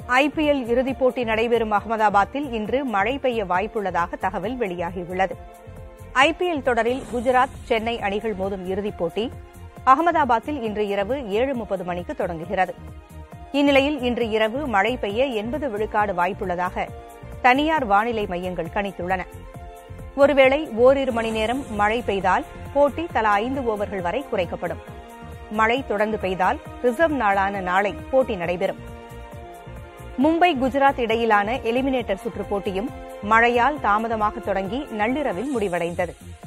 IPL இறுதிப் போட்டி நடைபெறும் அகமதாபாத்தில் இன்று மழை பெய்ய வாய்ப்புள்ளதாக தகவல் வெளியாகியுள்ளது ஐபிஎல் தொடரில் குஜராத் சென்னை அணிகள் மோதும் இறுதிப் போட்டி அகமதாபாத்தில் இன்று இரவு ஏழு முப்பது மணிக்கு தொடங்குகிறது இந்நிலையில் இன்று இரவு மழை பெய்ய எண்பது விழுக்காடு வாய்ப்புள்ளதாக தனியார் வானிலை மையங்கள் கணித்துள்ளன ஒருவேளை ஓரிரு மணி நேரம் மழை பெய்தால் போட்டி தலா ஐந்து ஓவர்கள் வரை குறைக்கப்படும் மழை தொடர்ந்து பெய்தால் ரிசர்வ் நாளான நாளை போட்டி நடைபெறும் மும்பை குஜராத் இடையிலான எலிமினேட்டர் சுற்றுப் போட்டியும் மழையால் தாமதமாக தொடங்கி நள்ளிரவில் முடிவடைந்தது